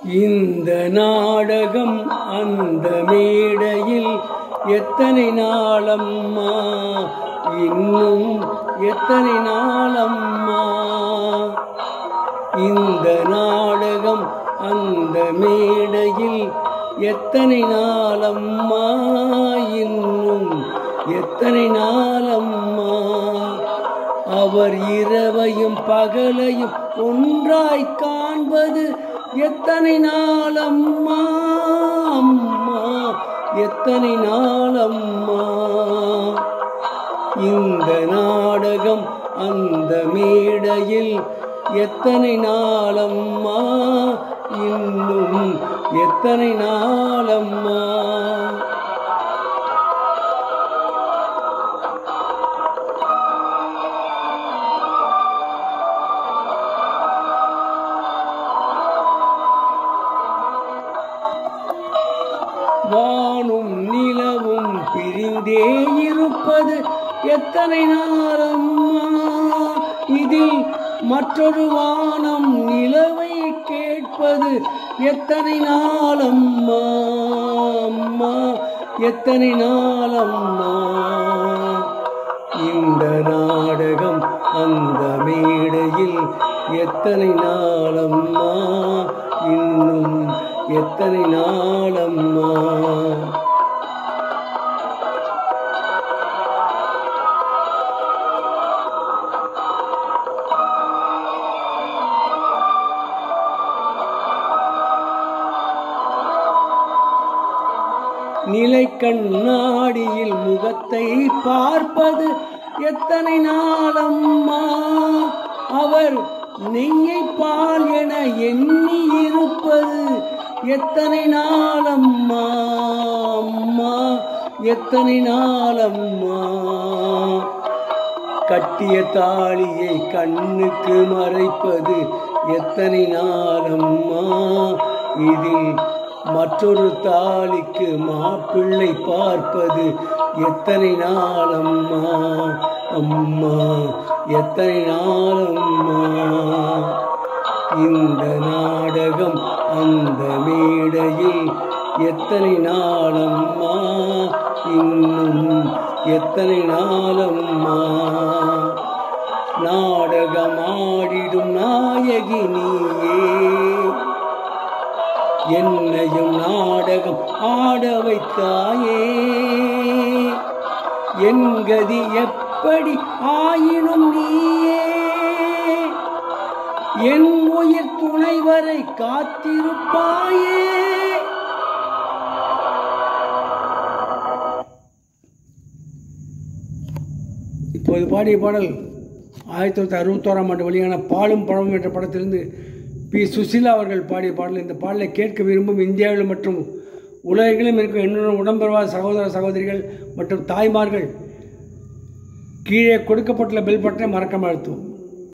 இந்த நாடகம் அந்த மேடையில் எத்தனை நாளம்மா இன்னும் எத்தனை நாளம்மா இந்த நாடகம் அந்த மேடையில் எத்தனை நாளம்மா இன்னும் எத்தனை நாளம்மா அவர் இரவையும் பகலையும் ஒன்றாய் காண்பது எத்தனை நாளம்மா அம்மா எத்தனை நாளம்மா இந்த நாடகம் அந்த மேடையில் எத்தனை நாளம்மா இன்னும் எத்தனை நாளம்மா வானும் நிலவும் பிரிந்தே இருப்பது எத்தனை நாளம்மா இதில் மற்றொரு வானம் நிலவை கேட்பது எத்தனை நாளம்மா அம்மா எத்தனை நாளம்மா இந்த நாடகம் அந்த மேடையில் எத்தனை நாளம்மா இன்னும் எத்தனை நாளம்மா நிலை கண்ணாடியில் முகத்தை பார்ப்பது எத்தனை நாளம்மா அவர் நெய்யை பால் என எண்ணி இருப்பது எத்தனை நாளம்மா அம்மா எத்தனை நாளம்மா கட்டிய தாலியை கண்ணுக்கு மறைப்பது எத்தனை நாளம்மா இதில் மற்றொரு தாலிக்கு மாப்பிள்ளை பார்ப்பது எத்தனை நாளம்மா அம்மா எத்தனை நாளம்மா இந்த நாடகம் அந்த மேடையில் எத்தனை நாளம்மா இன்னும் எத்தனை நாளம்மா நாடகமாடிடும் நாயகி நீயே என்னையும் நாடகம் ஆட வைத்தாயே என் கதி எப்படி ஆயினும் நீயே என் உயிர் துணை வரை காத்திருப்பாயே இப்போது பாடிய பாடல் ஆயிரத்தி தொள்ளாயிரத்தி அறுபத்தோராம் ஆண்டு வெளியான பாலும் பழமும் என்ற படத்திலிருந்து பி சுசீலா அவர்கள் பாடிய பாடல் இந்த பாடலை கேட்க விரும்பும் இந்தியாவில் மற்றும் உலகெங்கிலும் இருக்கும் என்னுடன் உடம்பெறுவாத சகோதர சகோதரிகள் மற்றும் தாய்மார்கள் கீழே கொடுக்கப்பட்டுள்ள பெல் பட்டனை மறக்காமல் அழுத்துவோம்